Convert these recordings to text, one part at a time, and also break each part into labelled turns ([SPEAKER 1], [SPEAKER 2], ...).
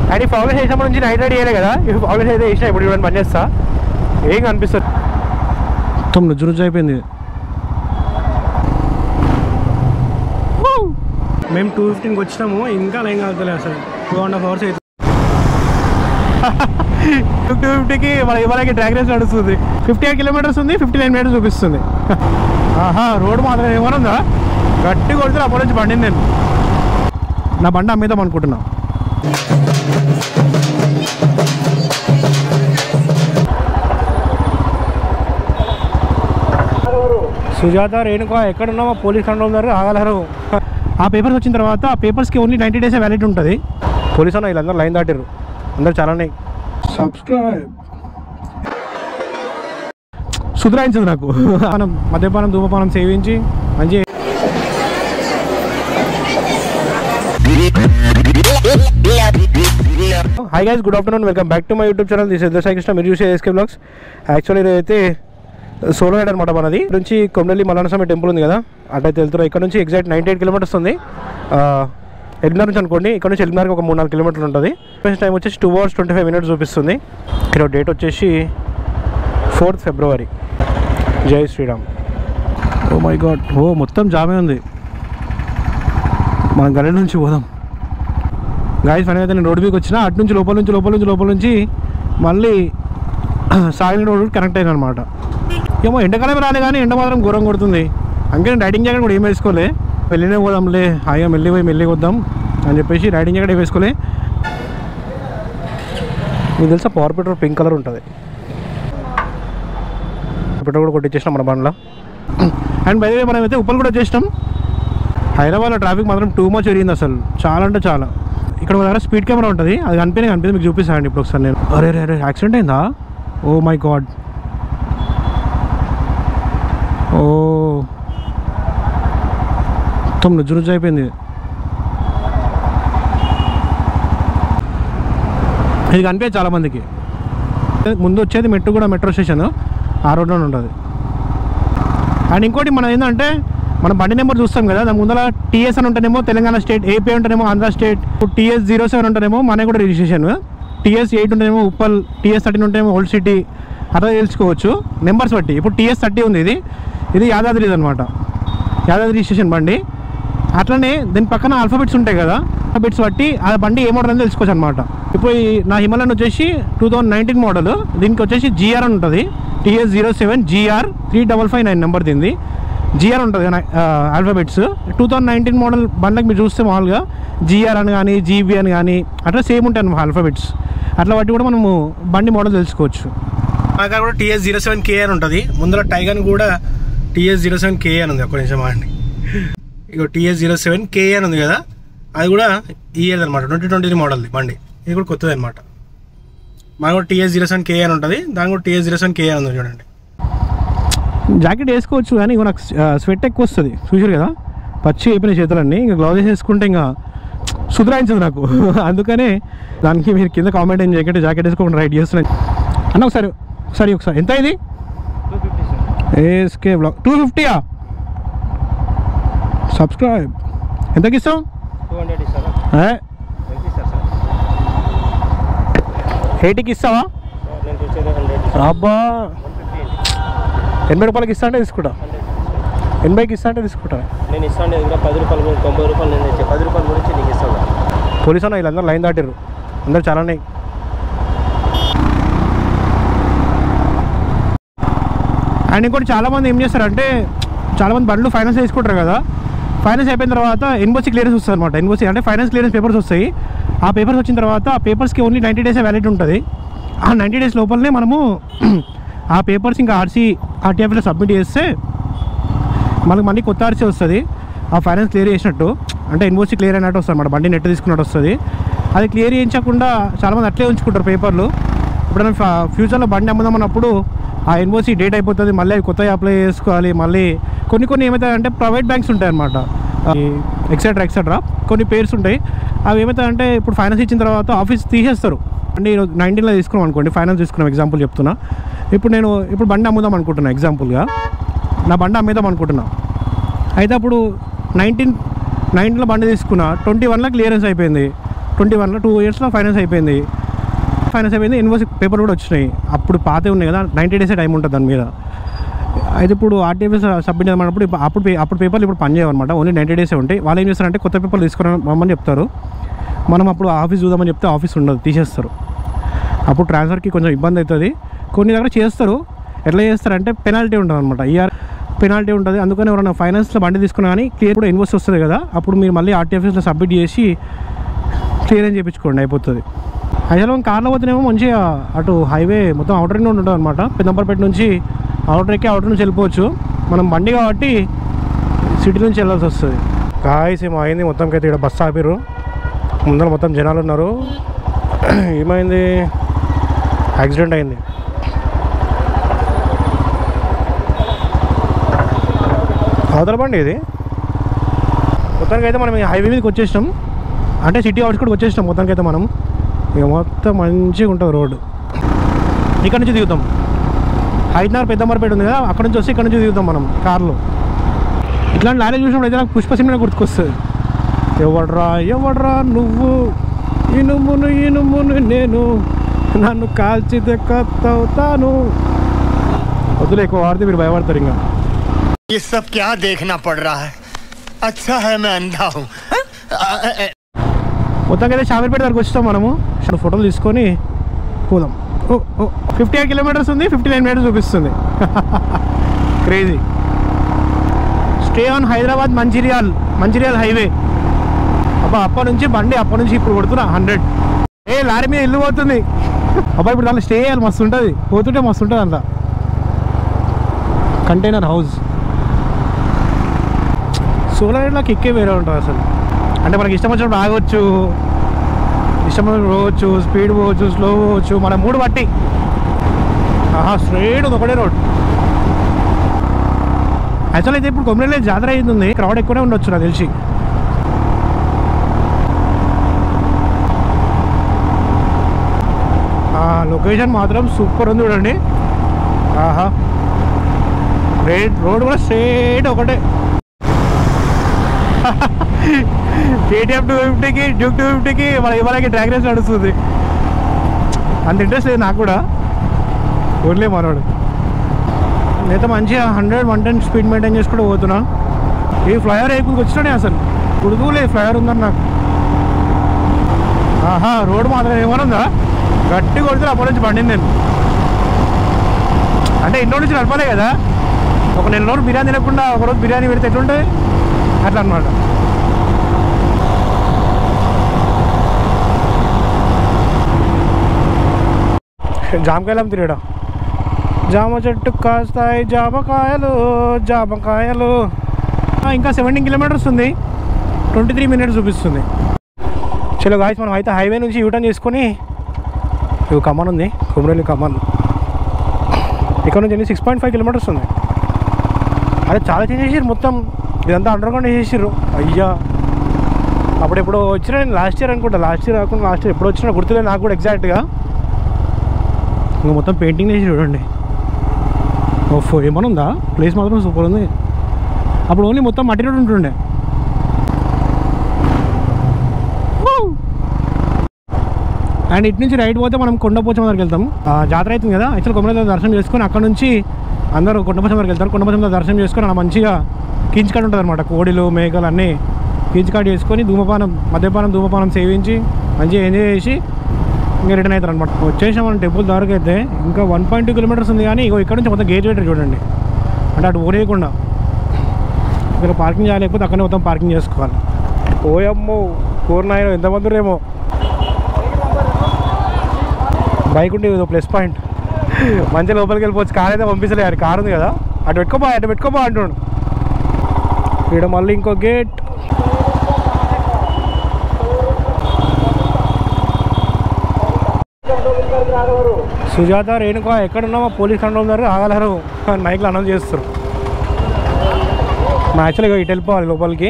[SPEAKER 1] And ఈ follows చేసినప్పటి నుంచి నైట్ రైడ్ చేయలే కదా ఇప్పుడు ఫాలోస్ అయితే చేసిన ఇప్పుడు చూడండి పని చేస్తా ఏం కనిపిస్తుంది మొత్తం నుజ్జు నుజ్జు అయిపోయింది మేము టూ ఫిఫ్టీన్కి వచ్చినాము ఇంకా ఏం కాదు అసలు టూ అండ్ హాఫ్ అవర్స్ అయితే టూ ఫిఫ్టీకి మన ఇవాళకి ట్రాక్ రేస్ నడుస్తుంది ఫిఫ్టీ ఎయిట్ కిలోమీటర్స్ ఉంది ఫిఫ్టీ నైన్ మినిట్స్ చూపిస్తుంది ఆహా రోడ్ మాత్రం ఏమనుందా గట్టి కొడితే అప్పటి నుంచి బండి నేను నా బండి అమ్మేద్దాం అనుకుంటున్నా సుజాత రేణుక ఎక్కడ ఉన్నామో పోలీస్ కంట్రోల్ ఉన్నారు ఆగలరు ఆ పేపర్స్ వచ్చిన తర్వాత ఆ పేపర్స్కి ఓన్లీ నైంటీ డేస్ వ్యాలిడ్ ఉంటుంది పోలీస్ అన్న వీళ్ళందరూ లైన్ దాటిరు అందరు చాలానే సబ్స్క్రైబ్ సుధరాయించదు నాకు మనం మద్యపానం ధూమపానం సేవించి మంచి hi guys good afternoon welcome back to my YouTube channel this ఎద్దు సాయికృష్ణ మీరు చూసే ఎస్కే బ్లాగ్స్ యాక్చువల్లీ ఇదైతే సోలో రైడ్ అనమాట మనది ఇక్కడ నుంచి కొమ్మలి మలానస్వామి టెంపుల్ ఉంది కదా అటైతే వెళ్తున్నాం ఇక్కడ నుంచి ఎగ్జాక్ట్ నైంటీ ఎయిట్ కిలోమీటర్స్ ఉంది ఎల్మినార్ నుంచి అనుకోండి ఇక్కడ నుంచి ఎల్మినార్కి ఒక మూడు నాలుగు కిలోమీటర్లు ఉంటుంది టైం వచ్చేసి two hours twenty five minutes చూపిస్తుంది ఇక్కడ డేట్ వచ్చేసి ఫోర్త్ ఫిబ్రవరి జై Sriram oh my god oh మొత్తం జామే ఉంది మనం గల్లీ నుంచి పోదాం గాయస్ ఫైనల్ అయితే నేను రోడ్ మీదకి వచ్చిన అటు నుంచి లోపల నుంచి లోపల నుంచి లోపల నుంచి మళ్ళీ సాగిన రోడ్ కనెక్ట్ అయిన అనమాట ఏమో ఎండాకాలం రాలే కానీ ఎండ మాత్రం ఘోరం కొడుతుంది అందుకే నేను రైడింగ్ జాకెట్ కూడా ఏం వేసుకోలే వెళ్ళినే పోదాంలే హాయిగా మెల్లి పోయి మెల్లి వద్దాం అని చెప్పేసి రైడింగ్ జాకెట్ ఏం వేసుకోలే మీకు తెలుసా పవర్ పెట్రోల్ పింక్ కలర్ ఉంటుంది పెట్రోల్ కూడా కొట్టించేసినాం మన బండ్లో అండ్ బయట మనం అయితే ఉప్పలు కూడా వచ్చేసినాం హైదరాబాద్లో ట్రాఫిక్ మాత్రం టూ మచ్ పెరిగింది అసలు చాలా అంటే చాలా ఇక్కడ ఒక దగ్గర స్పీడ్ కెమెరా ఉంటుంది అది కనిపించే కనిపిస్తుంది మీకు చూపిస్తానండి ఇప్పుడు ఒకసారి నేను అరే అరే అరే యాక్సిడెంట్ అయిందా ఓ మై గాడ్ ఓ మొత్తం నుజ్జు నుజ్జు అయిపోయింది ఇది కనిపించదు చాలా మందికి ముందు వచ్చేది మెట్టు కూడా మెట్రో స్టేషన్ ఆ రోడ్లోనే ఉంటుంది అండ్ ఇంకోటి మనం ఏంటంటే మనం బండి నెంబర్ చూస్తాం కదా దాని ముందర టీఎస్ అని ఉంటేనేమో తెలంగాణ స్టేట్ ఏపీ ఉంటేనేమో Andhra state TS zero seven ఉంటేనేమో మన కూడా రిజిస్ట్రేషన్ టీఎస్ ఎయిట్ ఉంటేనేమో ఉప్పల్ టీఎస్ థర్టీన్ ఉంటేనేమో ఓల్డ్ సిటీ అట్లా తెలుసుకోవచ్చు నెంబర్స్ బట్టి ఇప్పుడు టీఎస్ థర్టీ ఉంది ఇది ఇది యాదాద్రిది అనమాట యాదాద్రి రిజిస్ట్రేషన్ బండి అట్లనే దీని పక్కన ఆల్ఫాబెట్స్ ఉంటాయి కదా ఆల్ఫాబెట్స్ బట్టి ఆ బండి ఏ మోడల్ అని తెలుసుకోవచ్చు అనమాట ఇప్పుడు ఈ నా హిమాలయన్ వచ్చేసి టూ థౌజండ్ నైన్టీన్ మోడల్ దీనికి వచ్చేసి జిఆర్ అని ఉంటుంది TS zero seven GR three double five nine number దీనిది జిఆర్ ఉంటుంది కదా alphabets two thousand nineteen model బండ్లకు మీరు చూస్తే మామూలుగా జిఆర్ అని కానీ జీబీ అని కానీ అట్లా సేమ్ ఉంటాయి అన్నమాట ఆల్ఫాబెట్స్ అట్లా బట్టి కూడా మనము బండి మోడల్ తెలుసుకోవచ్చు మా దగ్గర కూడా టీఎస్ జీరో సెవెన్ కే అని ఉంటుంది ముందర టైగన్ కూడా టీఎస్ జీరో సెవెన్ కే అని ఉంది ఒక నిమిషం అండి ఇక టీఎస్ జీరో సెవెన్ కే అని ఉంది కదా అది కూడా ఇయర్ అనమాట ట్వంటీ ట్వంటీ మోడల్ది బండి ఇది కూడా కొత్తది అనమాట మాకు కూడా టీఎస్ జీరో సెవెన్ కే అని ఉంటుంది దాని కూడా టీఎస్ జీరో సెవెన్ కే అని ఉంది చూడండి జాకెట్ వేసుకోవచ్చు కానీ ఇక నాకు స్వెట్ ఎక్కువ వస్తుంది చూసారు కదా పచ్చి అయిపోయిన చేతులన్నీ ఇంకా గ్లౌజెస్ వేసుకుంటే ఇంకా సుధరాయించదు నాకు అందుకనే దానికి మీరు కింద కామెంట్ ఏం చేయకండి జాకెట్ వేసుకోకుండా రైడ్ చేస్తున్నాను అన్న ఒకసారి ఒకసారి ఒకసారి ఎంత ఇది ఏఎస్కే బ్లాగ్ టూ ఫిఫ్టీయా సబ్స్క్రైబ్ ఎంతకి ఇస్తాం
[SPEAKER 2] టూ హండ్రెడ్ ఇస్తారా
[SPEAKER 1] ఏ,
[SPEAKER 2] ఎంత ఇస్తారు సార్
[SPEAKER 1] ఎయిటీకి ఇస్తావా
[SPEAKER 2] నేను తెచ్చేది హండ్రెడ్
[SPEAKER 1] అబ్బా
[SPEAKER 2] వన్ ఫిఫ్టీ
[SPEAKER 1] ఎనభై రూపాయలకి ఇస్తా అంటే తీసుకుంటా ఎనభైకి ఇస్తా అంటే తీసుకుంటా
[SPEAKER 2] నేను ఇస్తాను ఇంకా పది రూపాయలు గురించి తొంభై రూపాయలు నేను తెచ్చే పది రూపాయల గురించి నీకు ఇస్తాను
[SPEAKER 1] పోలీసు అన్న వీళ్ళందరూ లైన్ దాటిరు అందరు చాలానే అండ్ ఇంకోటి చాలామంది ఏం చేస్తారంటే చాలామంది బండ్లు ఫైనాన్స్ తీసుకుంటారు కదా ఫైనాన్స్ అయిపోయిన తర్వాత ఎన్ఓసి క్లియరెన్స్ వస్తుంది అనమాట ఎన్ఓసి అంటే ఫైనాన్స్ క్లియరెన్స్ పేపర్స్ వస్తాయి ఆ పేపర్స్ వచ్చిన తర్వాత ఆ పేపర్స్కి ఓన్లీ నైంటీ డేస్ వ్యాలిడ్ ఉంటుంది ఆ నైంటీ డేస్ లోపలనే మనము ఆ పేపర్స్ ఇంకా ఆర్సీ ఆర్టీఎఫ్లో సబ్మిట్ చేస్తే మనకు మళ్ళీ కొత్త ఆర్సీ వస్తుంది ఆ ఫైనాన్స్ క్లియర్ చేసినట్టు అంటే ఎన్ఓసి క్లియర్ అయినట్టు వస్తుంది అనమాట బండి నెట్ తీసుకున్నట్టు వస్తుంది అది క్లియర్ చేయించకుండా చాలామంది అట్లే ఉంచుకుంటారు పేపర్లు ఇప్పుడు ఫ్యూచర్లో బండి అమ్ముదామన్నప్పుడు ఆ ఎన్ఓసి డేట్ అయిపోతుంది మళ్ళీ అవి కొత్తగా అప్లై చేసుకోవాలి మళ్ళీ కొన్ని కొన్ని ఏమవుతాయంటే ప్రైవేట్ బ్యాంక్స్ ఉంటాయి అనమాట ఎక్సెట్రా ఎక్సెట్రా కొన్ని పేర్స్ ఉంటాయి అవి ఏమవుతాయంటే ఇప్పుడు ఫైనాన్స్ ఇచ్చిన తర్వాత ఆఫీస్ తీసేస్తారు అంటే ఈరోజు నైన్టీన్లో తీసుకున్నాం అనుకోండి ఫైనాన్స్ తీసుకున్నాం ఎగ్జాంపుల్ చెప్తున్నా ఇప్పుడు నేను ఇప్పుడు బండి అమ్ముదాం అనుకుంటున్నా ఎగ్జాంపుల్గా నా బండి అమ్మేద్దాం అనుకుంటున్నా అయితే అప్పుడు నైన్టీన్ నైన్టీన్లో బండి తీసుకున్నా ట్వంటీ వన్లో క్లియరెన్స్ అయిపోయింది ట్వంటీ వన్లో టూ ఇయర్స్లో ఫైనాన్స్ అయిపోయింది ఫైనాన్స్ అయిపోయింది ఇన్వాయిస్ పేపర్ కూడా వచ్చినాయి అప్పుడు పాతే ఉన్నాయి కదా నైంటీ డేసే టైం ఉంటుంది దాని మీద అయితే ఇప్పుడు ఆర్టీఎఫ్ఎస్ సబ్మిట్ చేయమన్నప్పుడు ఇప్పుడు అప్పుడు పే- అప్పుడు పేపర్లు ఇప్పుడు పనిచేయమన్నమాట ఓన్లీ నైంటీ డేసే ఉంటాయి వాళ్ళు ఏం చేస్తారంటే కొత్త పేపర్లు తీసుకురమ్మని చెప్తారు మనం అప్పుడు ఆఫీస్ చూద్దామని చెప్తే ఆఫీస్ ఉండదు తీసేస్తారు అప్పుడు ట్రాన్స్ఫర్కి కొంచెం ఇబ్బంది అవుతుంది కొన్ని దగ్గర చేస్తారు ఎట్లా చేస్తారంటే పెనాల్టీ ఉంటుంది అనమాట ఈఆర్ పెనాల్టీ ఉంటుంది అందుకని ఎవరైనా ఫైనాన్స్లో బండి తీసుకున్నా కానీ క్లియర్ కూడా ఇన్వెస్ట్ వస్తుంది కదా అప్పుడు మీరు మళ్ళీ ఆర్టీఎఫ్ఎస్లో సబ్మిట్ చేసి క్లియర్ అని చేయించుకోండి అయిపోతుంది యాక్చువల్గా మనం కార్లో పోతేనేమో మంచిగా అటు హైవే మొత్తం అవుటర్ రింగ్ ఉంటుంది అనమాట పెద్దంపర్పేట నుంచి అవుటర్ ఎక్కి అవుటర్ నుంచి వెళ్ళిపోవచ్చు మనం బండి కాబట్టి సిటీ నుంచి వెళ్ళాల్సి వస్తుంది కాయస్ ఏమో అయింది మొత్తంకి అయితే ఇక్కడ బస్సు ఆపిర్రు ముందర మొత్తం జనాలు ఉన్నారు ఏమైంది యాక్సిడెంట్ అయింది అవతల బండి ఇది మొత్తానికి అయితే మనం ఈ హైవే మీదకి వచ్చేసినాం అంటే సిటీ అవుట్స్ కూడా వచ్చేసినాం మొత్తానికి అయితే మనం ఇక మొత్తం మంచిగా ఉంటుంది రోడ్డు ఇక్కడ నుంచి దిగుతాం హైదరాబాద్ పెద్దమరపేట ఉంది కదా అక్కడ నుంచి వస్తే ఇక్కడ నుంచి దిగుతాం మనం కార్లో ఇట్లాంటి లారీ చూసినప్పుడు అయితే నాకు పుష్ప సినిమా గుర్తుకొస్తుంది ఎవడ్రా ఎవడ్రా నువ్వు ఇనుమును ఇనుమును నేను నన్ను కాల్చితే కత్తవుతాను వద్దులే ఎక్కువ వాడితే మీరు భయపడతారు ఇంకా
[SPEAKER 3] ये सब क्या देखना पड़ रहा है अच्छा है मैं अंधा हूँ
[SPEAKER 1] మొత్తంగా అయితే షామీర్పేట దగ్గరకు వచ్చాం మనము రెండు ఫోటోలు తీసుకొని పోదాం oh oh fifty eight kilometres ఉంది ఫిఫ్టీ నైన్ మినిట్స్ చూపిస్తుంది crazy stay on Hyderabad Mancherial Mancherial highway అబ్బా అప్ప నుంచి బండి అప్ప నుంచి ఇప్పుడు కొడుతున్నా హండ్రెడ్ ఏ లారీ మీద ఇల్లు పోతుంది అబ్బా ఇప్పుడు దాంట్లో స్టే చేయాలి మస్తు ఉంటుంది పోతుంటే మస్తు ఉంటుంది అంతా కంటైనర్ హౌస్ సోలార్ లైట్లా కిక్కే వేరే ఉంటుంది అసలు అంటే మనకి ఇష్టం వచ్చినప్పుడు ఆగొచ్చు ఇష్టం వచ్చినప్పుడు పోవచ్చు స్పీడ్ పోవచ్చు స్లో పోవచ్చు మన మూడు బట్టి ఆహా స్ట్రైట్ ఉంది ఒకటే రోడ్ యాక్చువల్ అయితే ఇప్పుడు కొమ్మరిలో జాతర అయింది క్రౌడ్ ఎక్కువనే ఉండొచ్చు నాకు తెలిసి ఆ లొకేషన్ మాత్రం సూపర్ ఉంది చూడండి ఆహా రేట్ రోడ్ కూడా స్ట్రైట్ ఒకటే కేటీఎం టూ ఫిఫ్టీకి డ్యూక్ టూ ఫిఫ్టీకి మన ఇవ్వడానికి డ్రాగ్ రేస్ నడుస్తుంది అంత ఇంట్రెస్ట్ లేదు నాకు కూడా ఓన్లీ మనోడు నేనైతే మంచిగా hundred one ten speed maintain చేసుకుంటూ పోతున్నా ఈ ఫ్లైఓవర్ అయిపోయి వచ్చినానే అసలు ఉడుకులే ఫ్లైఓవర్ ఉందని నాకు ఆహా రోడ్ మాత్రం ఏమైనా ఉందా గట్టి కొడితే అప్పటి నుంచి పండింది నేను అంటే ఇంట్లో నుంచి నడపలే కదా ఒక నెల రోజులు బిర్యానీ తినకుండా ఒక రోజు బిర్యానీ పెడితే ఎట్లుంటుంది అట్లా అనమాట జామకాయలు తిరగడం జామ చెట్టు కాస్తాయి జామకాయలు జామకాయలు ఆ, ఇంకా సెవెంటీన్ కిలోమీటర్స్ ఉంది ట్వంటీ త్రీ మినిట్స్ చూపిస్తుంది చలో గాయస్ మనం అయితే హైవే నుంచి యూటర్న్ చేసుకొని ఇవి కమాన్ ఉంది కుమరేలి కమాన్ ఇక్కడ నుంచి సిక్స్ పాయింట్ ఫైవ్ కిలోమీటర్స్ ఉంది అదే చాలా చేంజ్ చేసారు మొత్తం ఇదంతా అండర్ గ్రౌండ్ చేసేసారు అయ్యా అప్పుడు ఎప్పుడు వచ్చిన నేను లాస్ట్ ఇయర్ అనుకుంటా లాస్ట్ ఇయర్ కాకుండా లాస్ట్ ఇయర్ ఎప్పుడు వచ్చినా గుర్తులేదు నాకు కూడా ఎగ్జాక్ట్గా ఇంకా మొత్తం పెయింటింగ్ చేసి చూడండి ఓఫో ఏమైనా ఉందా ప్లేస్ మాత్రం సూపర్ ఉంది అప్పుడు ఓన్లీ మొత్తం మట్టి రోడ్ ఉంటుండే అండ్ ఇటు నుంచి రైట్ పోతే మనం కొండపోచం దగ్గరికి వెళ్తాం ఆ, జాతర అవుతుంది కదా యాక్చువల్ కొమ్మల దర్శనం చేసుకొని అక్కడ నుంచి అందరూ కొండపోచం దగ్గరికి వెళ్తారు కొండపోచం దగ్గర దర్శనం చేసుకొని అలా మంచిగా కీంచుకాడు ఉంటుంది అనమాట కోడిలు మేకలు అన్నీ కీంచుకాడు చేసుకొని ధూమపానం మద్యపానం ధూమపానం సేవించి మంచిగా ఎంజాయ్ చేసి ఇంకా రిటర్న్ అవుతారు అనమాట వచ్చేసాం మనం టెంపుల్ దగ్గరకు అయితే ఇంకా వన్ పాయింట్ టూ కిలోమీటర్స్ ఉంది కానీ ఇగో ఇక్కడ నుంచి మొత్తం గేట్ పెట్టారు చూడండి అంటే అటు ఊరేయకుండా ఇక్కడ పార్కింగ్ చేయలేకపోతే అక్కడనే మొత్తం పార్కింగ్ చేసుకోవాలి ఓయమ్మో కూరనాయన ఎంతమంది రేమో బైక్ ఉంటే ఇదో ప్లస్ పాయింట్ మంచిగా లోపలికి వెళ్ళిపోవచ్చు కార్ అయితే పంపించలే అది కార్ ఉంది కదా అటు పెట్టుకోబా అటు పెట్టుకోబా అంటుండు ఇక్కడ మళ్ళీ ఇంకో గేట్ సుజాత రేణుక ఎక్కడున్నామో పోలీస్ కంట్రోల్ దగ్గర ఆగలరు మైక్లో అనౌన్స్ చేస్తారు మా యాక్చువల్గా ఇటు వెళ్ళిపోవాలి లోపలికి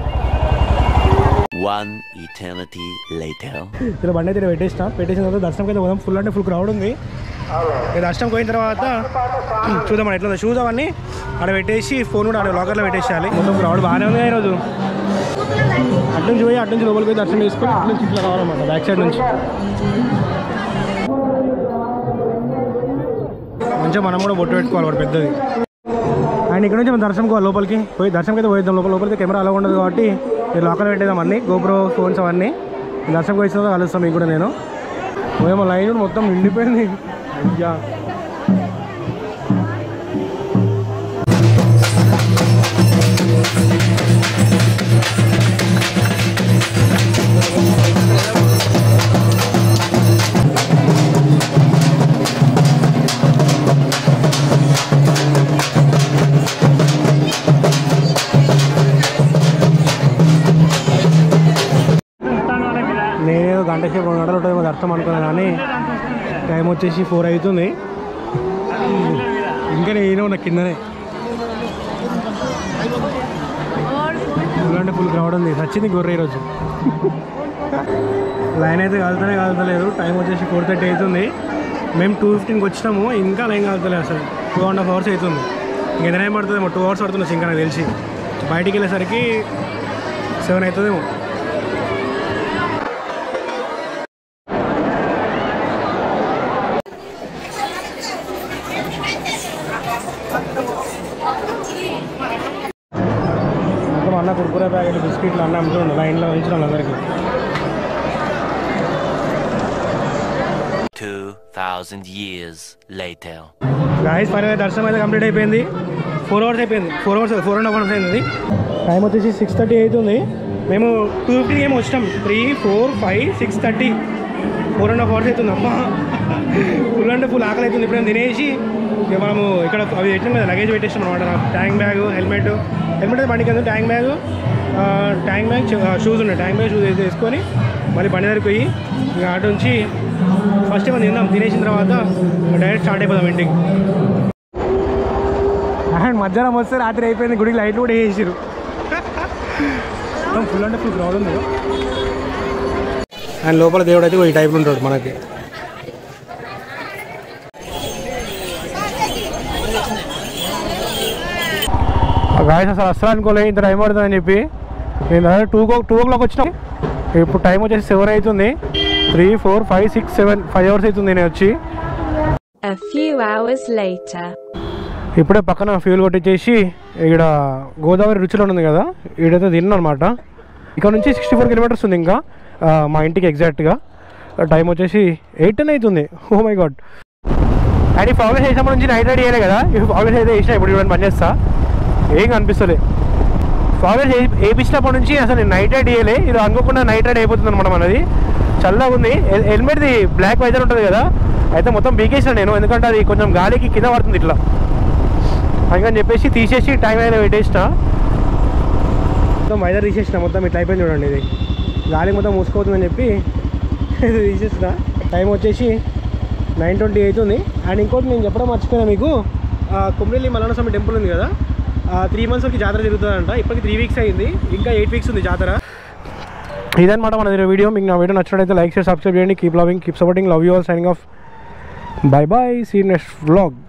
[SPEAKER 4] One eternity later.
[SPEAKER 1] ఇలా బండి అయితే పెట్టేసిన పెట్టేసిన తర్వాత దర్శనంకి అయితే పోదాం ఫుల్ అంటే ఫుల్ క్రౌడ్ ఉంది ఇక దర్శనం పోయిన తర్వాత చూద్దాం ఎట్లా షూస్ అవన్నీ ఆడ పెట్టేసి ఫోన్ కూడా ఆడ లాకర్లో పెట్టేసేయాలి మొత్తం క్రౌడ్ బాగానే ఉంది ఈరోజు అటు నుంచి పోయి అటు నుంచి లోపలికి పోయి దర్శనం చేసుకొని అటు నుంచి ఇట్లా రావాలన్నమాట బ్యాక్ సైడ్ నుంచి మంచిగా మనం కూడా బొట్టు పెట్టుకోవాలి వాడు పెద్దది అండ్ ఇక్కడ నుంచి మనం దర్శనం పోవాలి లోపలికి పోయి దర్శనంకి అయితే పోయిద్దాం లోపల లోపలికి కెమెరా అలా ఉండదు కాబట్టి మీరు లోకల్ పెట్టేద్దాం అన్ని గోప్రో ఫోన్స్ అవన్నీ దర్శనంకి వచ్చిన తర్వాత కలుస్తాం మీకు కూడా నేను ఏమో లైన్ కూడా మొత్తం నిండిపోయింది అయ్యా నేను గంట సేపు రెండు గంటలు ఉంటుంది మాకు అర్థం అనుకున్నాను కానీ టైం వచ్చేసి ఫోర్ అవుతుంది ఇంకా నేను ఉన్న కిందనే ఫుల్ అంటే ఫుల్ క్రౌడ్ ఉంది వచ్చింది గొర్రె ఈరోజు లైన్ అయితే కలుతూనే కలుతలేదు టైం వచ్చేసి ఫోర్ థర్టీ అవుతుంది మేము టూ ఫిఫ్టీన్కి వచ్చినాము ఇంకా లైన్ కలుతలేదు అసలు టూ అండ్ హాఫ్ అవర్స్ అవుతుంది ఇంకా ఎంత టైం పడుతుందేమో టూ అవర్స్ పడుతుంది ఇంకా నాకు తెలిసి బయటికి వెళ్ళేసరికి సెవెన్ అవుతుందేమో మొత్తం అన్న కుర్కురే ప్యాకెట్ బిస్కెట్లు అన్న అమ్ముతుండే లైన్లో ఉంచిన అందరికీ
[SPEAKER 4] 2,000 years later.
[SPEAKER 1] గాయస్ ఫైనల్ దర్శనం అయితే కంప్లీట్ అయిపోయింది ఫోర్ అవర్స్ అయిపోయింది four hours four and half hours అయింది టైం వచ్చేసి సిక్స్ థర్టీ అవుతుంది మేము టూ ఫిఫ్టీ ఏమో వచ్చినాం three four five six thirty four and half hours అవుతుంది అమ్మా ఫుల్ అంటే ఫుల్ ఆకలి అవుతుంది ఇప్పుడు తినేసి ఇక మనము ఇక్కడ అవి పెట్టినాం కదా లగేజ్ పెట్టేసాం అనమాట ట్యాంక్ బ్యాగ్ హెల్మెట్ హెల్మెట్ అయితే బండికి ఉంది tank bag tank bag shoes ఉన్నాయి ట్యాంక్ బ్యాగ్ షూస్ వేసుకొని మళ్ళీ బండి దగ్గరికి పోయి ఇక అటు నుంచి ఫస్ట్ ఏమో తిందాం తినేసిన తర్వాత డైరెక్ట్ స్టార్ట్ అయిపోదాం ఇంటికి అండ్ మధ్యాహ్నం వస్తే రాత్రి అయిపోయింది గుడికి లైట్లు కూడా వేసారు ఫుల్ అంటే ఫుల్ క్రౌడ్ ఉంది అండ్ లోపల దేవుడు అయితే ఈ టైప్లో ఉంటాడు మనకి గాయస్ అసలు అసలు అనుకోలే ఇంత టైం పడుతుందని చెప్పి నేను అదే టూ టూ ఓ క్లాక్ వచ్చినాం ఇప్పుడు టైం వచ్చేసి సెవెన్ అవుతుంది three four five six seven five hours అవుతుంది నేను వచ్చి
[SPEAKER 5] A few hours later.
[SPEAKER 1] ఇప్పుడే పక్కన ఫ్యూల్ కొట్టించేసి ఇక్కడ గోదావరి రుచిలో ఉంది కదా ఈడైతే తిన్నాను అనమాట ఇక్కడ నుంచి సిక్స్టీ ఫోర్ కిలోమీటర్స్ ఉంది ఇంకా ఆ, మా ఇంటికి ఎగ్జాక్ట్గా టైం వచ్చేసి ఎయిట్ టెన్ అవుతుంది ఓ మై గాడ్ అండ్ ఈ ఫాగ్లెస్ చేసినప్పటి నుంచి నైట్ రైడ్ చేయలే కదా ఇప్పుడు ఫాగ్లెస్ అయితే వేసినా ఇప్పుడు చూడండి పని చేస్తా ఏం కనిపిస్తలే ఫాగ్లెస్ వేయించినప్పటి నుంచి అసలు నేను నైట్ రైడ్ చేయలే ఇది అనుకోకుండా నైట్ రైడ్ అయిపోతుంది అనమాట మనది చల్లగా ఉంది హెల్- హెల్మెట్ది బ్లాక్ వైజర్ ఉంటుంది కదా అయితే మొత్తం బీకేసిన నేను ఎందుకంటే అది కొంచెం గాలికి కింద పడుతుంది ఇట్లా అందుకని చెప్పేసి తీసేసి టైం అయినా పెట్టేసిన మొత్తం వైజర్ తీసేసిన మొత్తం ఇట్లా అయిపోయింది చూడండి ఇది గాలి మొత్తం మూసుకోతుందని చెప్పి ఇది తీసేసిన టైం వచ్చేసి నైన్ ట్వంటీ అవుతుంది అండ్ ఇంకోటి నేను చెప్పడం మర్చిపోయినా మీకు ఆ, కుమ్రెల్లి మల్లన్న స్వామి టెంపుల్ ఉంది కదా త్రీ మంత్స్ వరకు జాతర జరుగుతుందంట ఇప్పటికి త్రీ వీక్స్ అయింది ఇంకా ఎయిట్ వీక్స్ ఉంది జాతర ఇదన్నమాట మన దగ్గర వీడియో మీకు నా వీడియో నచ్చినట్లయితే లైక్ చేసి సబ్స్క్రైబ్ చేయండి keep loving keep supporting love you all signing off bye bye see next vlog